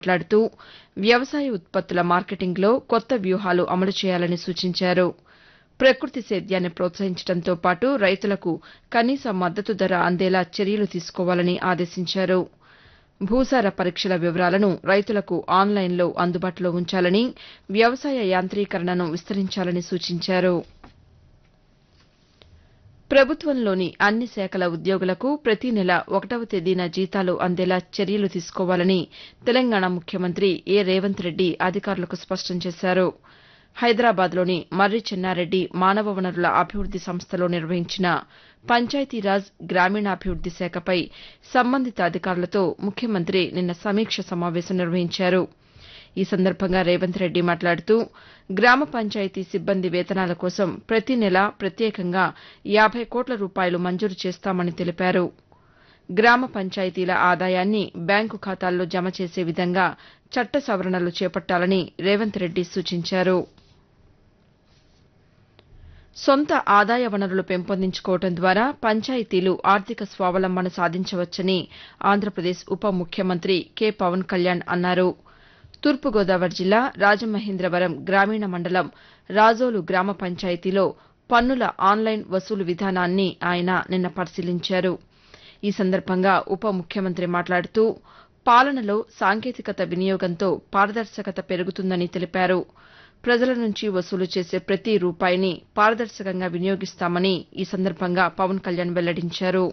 మాట్లాడుతూ వ్యవసాయ ఉత్పత్తుల మార్కెటింగ్లో కొత్త వ్యూహాలు అమలు చేయాలని సూచించారు ప్రకృతి సేద్యాన్ని ప్రోత్సహించడంతో పాటు రైతులకు కనీస మద్దతు ధర అందేలా చర్యలు తీసుకోవాలని ఆదేశించారు భూసార పరీక్షల వివరాలను రైతులకు ఆన్లైన్లో అందుబాటులో ఉంచాలని వ్యవసాయ యాంత్రీకరణను విస్తరించాలని సూచించారు ప్రభుత్వంలోని అన్ని శాఖల ఉద్యోగులకు ప్రతి నెల ఒకటవ తేదీన జీతాలు అందేలా చర్యలు తీసుకోవాలని తెలంగాణ ముఖ్యమంత్రి ఏ రేవంత్ రెడ్డి అధికారులకు స్పష్టం చేశారు హైదరాబాద్లోని మర్రి చెన్నారెడ్డి మానవ వనరుల అభివృద్ది సంస్థలో నిర్వహించిన పంచాయతీరాజ్ గ్రామీణాభివృద్ది శాఖపై సంబంధిత అధికారులతో ముఖ్యమంత్రి నిన్న సమీక్ష సమావేశం నిర్వహించారు ఈ సందర్భంగా రేవంత్ రెడ్డి మాట్లాడుతూ గ్రామ పంచాయతీ సిబ్బంది వేతనాల కోసం ప్రతి నెల ప్రత్యేకంగా యాబై కోట్ల రూపాయలు మంజూరు చేస్తామని తెలిపారు గ్రామ పంచాయతీల ఆదాయాన్ని బ్యాంకు ఖాతాల్లో జమ చేసే విధంగా చట్ట సవరణలు చేపట్టాలని రేవంత్ రెడ్డి సూచించారు సొంత ఆదాయ వనరులు పెంపొందించుకోవడం ద్వారా పంచాయతీలు ఆర్థిక స్వావలంబన సాధించవచ్చని ఆంధ్రప్రదేశ్ ఉప ముఖ్యమంత్రి కె పవన్ కళ్యాణ్ అన్నారు తూర్పుగోదావరి జిల్లా రాజమహేంద్రవరం గ్రామీణ మండలం రాజోలు గ్రామ పంచాయతీలో పన్నుల ఆన్లైన్ వసూలు విధానాన్ని ఆయన నిన్న పరిశీలించారు ఈ సందర్భంగా ఉప ముఖ్యమంత్రి మాట్లాడుతూ పాలనలో సాంకేతికత వినియోగంతో పారదర్శకత పెరుగుతుందని తెలిపారు ప్రజల నుంచి వసూలు చేసే ప్రతి రూపాయిని పారదర్శకంగా వినియోగిస్తామని ఈ సందర్భంగా పవన్ కళ్యాణ్ వెల్లడించారు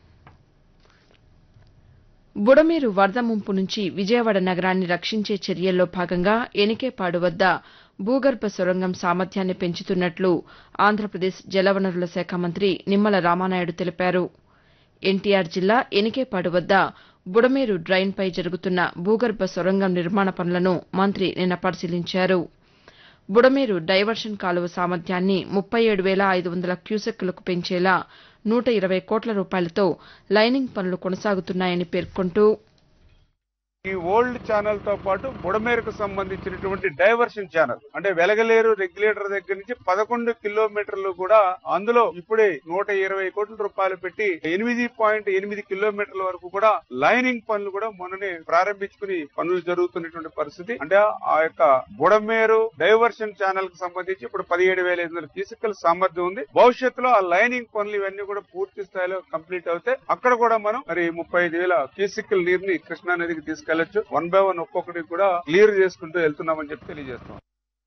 బుడమేరు వరద ముంపు నుంచి విజయవాడ నగరాన్ని రక్షించే చర్యల్లో భాగంగా ఎనికేపాడు వద్ద భూగర్భ సొరంగం సామర్థ్యాన్ని పెంచుతున్నట్లు ఆంధ్రప్రదేశ్ జలవనరుల శాఖ మంత్రి నిమ్మల రామానాయుడు తెలిపారు ఎన్టీఆర్ జిల్లా ఎనికేపాడు వద్ద బుడమేరు డ్రైన్పై జరుగుతున్న భూగర్భ సొరంగం నిర్మాణ పనులను మంత్రి నిన్న పరిశీలించారు బుడమేరు డైవర్షన్ కాలువ సామర్థ్యాన్ని ముప్పై ఏడు వేల ఐదు వందల క్యూసెక్కులకు పెంచేలా నూట ఇరవై కోట్ల రూపాయలతో లైనింగ్ పనులు కొనసాగుతున్నాయని పేర్కొంటూ ఈ ఓల్డ్ ఛానల్ తో పాటు బుడమేరకు సంబంధించినటువంటి డైవర్షన్ ఛానల్ అంటే వెలగలేరు రెగ్యులేటర్ దగ్గర నుంచి పదకొండు కిలోమీటర్లు కూడా అందులో ఇప్పుడే నూట ఇరవై కోట్ల రూపాయలు పెట్టి ఎనిమిది పాయింట్ ఎనిమిది కిలోమీటర్ల వరకు కూడా లైనింగ్ పనులు కూడా మొన్ననే ప్రారంభించుకుని పనులు జరుగుతున్నటువంటి పరిస్థితి అంటే ఆ యొక్క బుడమేరు డైవర్షన్ ఛానల్ కు సంబంధించి ఇప్పుడు పదిహేడు వేల ఐదు వందల క్యూసికల్ సామర్థ్యం ఉంది భవిష్యత్తులో ఆ లైనింగ్ పనులు ఇవన్నీ కూడా పూర్తి స్థాయిలో కంప్లీట్ అవుతాయి అక్కడ కూడా మనం మరి ముప్పై ఐదు వేల క్యూసికల్ నీరుని కృష్ణా నదికి తీసుకెళ్లొచ్చు వన్ బై వన్ ఒక్కొక్కటి కూడా క్లియర్ చేసుకుంటూ వెళ్తున్నామని చెప్పి తెలియజేస్తాం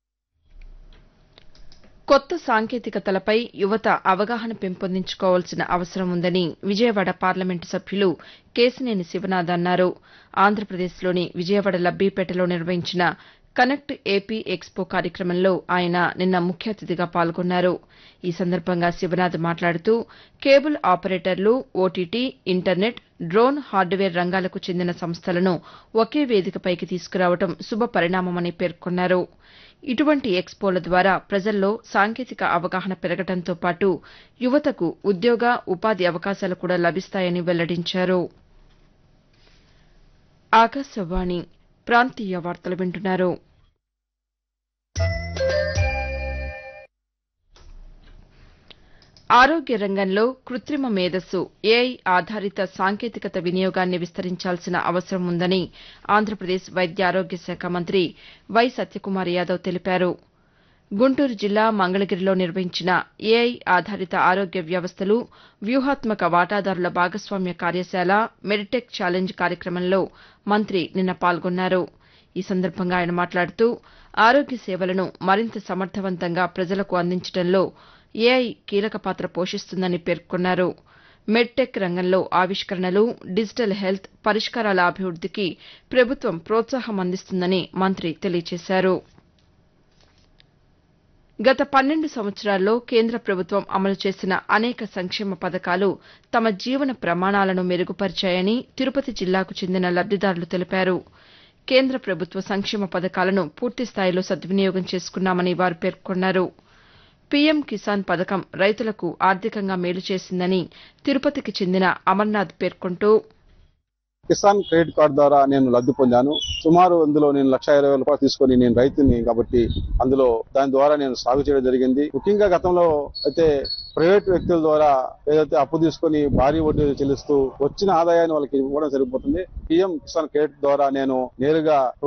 కొత్త సాంకేతికతలపై యువత అవగాహన పెంపొందించుకోవాల్సిన అవసరం ఉందని విజయవాడ పార్లమెంటు సభ్యులు కేశినేని శివనాథ్ అన్నారు ఆంధ్రప్రదేశ్లోని విజయవాడ లబ్బీపేటలో నిర్వహించిన కనెక్ట్ ఏపీ ఎక్స్పో కార్యక్రమంలో ఆయన నిన్న ముఖ్య అతిథిగా పాల్గొన్నారు ఈ సందర్భంగా శివనాథ్ మాట్లాడుతూ కేబుల్ ఆపరేటర్లు ఓటీటీ ఇంటర్నెట్ డ్రోన్ హార్డ్వేర్ రంగాలకు చెందిన సంస్థలను ఒకే వేదికపైకి తీసుకురావడం శుభ పరిణామమని పేర్కొన్నారు ఇటువంటి ఎక్స్పోల ద్వారా ప్రజల్లో సాంకేతిక అవగాహన పెరగడంతో పాటు యువతకు ఉద్యోగ ఉపాధి అవకాశాలు కూడా లభిస్తాయని వెల్లడించారు ఆకాశవాణి ప్రాంతీయ వార్తలు వింటున్నారు ఆరోగ్య రంగంలో కృత్రిమ మేధస్సు ఏఐ ఆధారిత సాంకేతికత వినియోగాన్ని విస్తరించాల్సిన అవసరం ఉందని ఆంధ్రప్రదేశ్ వైద్య ఆరోగ్య శాఖ మంత్రి వై సత్యకుమార్ యాదవ్ తెలిపారు గుంటూరు జిల్లా మంగళగిరిలో నిర్వహించిన ఏఐ ఆధారిత ఆరోగ్య వ్యవస్థలు వ్యూహాత్మక వాటాదారుల భాగస్వామ్య కార్యశాల మెడిటెక్ ఛాలెంజ్ కార్యక్రమంలో మంత్రి నిన్న పాల్గొన్నారు ఈ సందర్భంగా ఆయన మాట్లాడుతూ ఆరోగ్య సేవలను మరింత సమర్థవంతంగా ప్రజలకు అందించడంలో ఏఐ కీలక పాత్ర పోషిస్తుందని పేర్కొన్నారు మెడ్టెక్ రంగంలో ఆవిష్కరణలు డిజిటల్ హెల్త్ పరిష్కారాల అభివృద్దికి ప్రభుత్వం ప్రోత్సాహం అందిస్తుందని మంత్రి తెలియజేశారు గత పన్నెండు సంవత్సరాల్లో కేంద్ర ప్రభుత్వం అమలు చేసిన అనేక సంక్షేమ పథకాలు తమ జీవన ప్రమాణాలను మెరుగుపరిచాయని తిరుపతి జిల్లాకు చెందిన లబ్దిదారులు తెలిపారు కేంద్ర ప్రభుత్వ సంక్షేమ పథకాలను పూర్తిస్థాయిలో సద్వినియోగం చేసుకున్నామని వారు పేర్కొన్నారు పీఎం కిసాన్ పథకం రైతులకు ఆర్థికంగా మేలు చేసిందని తిరుపతికి చెందిన అమర్నాథ్ పేర్కొంటూ కిసాన్ క్రెడిట్ కార్డు ద్వారా నేను లబ్ధి పొందాను సుమారు అందులో నేను లక్ష ఇరవై వేల రూపాయలు తీసుకొని నేను రైతుని కాబట్టి అందులో దాని ద్వారా నేను సాగు చేయడం జరిగింది ముఖ్యంగా గతంలో అయితే ప్రైవేట్ వ్యక్తుల ద్వారా ఏదైతే అప్పు తీసుకొని భారీ వడ్డీ చెల్లిస్తూ వచ్చిన ఆదాయాన్ని వాళ్ళకి ఇవ్వడం సరిపోతుంది పిఎం కిసాన్ క్రెడిట్ ద్వారా నేను నేరుగా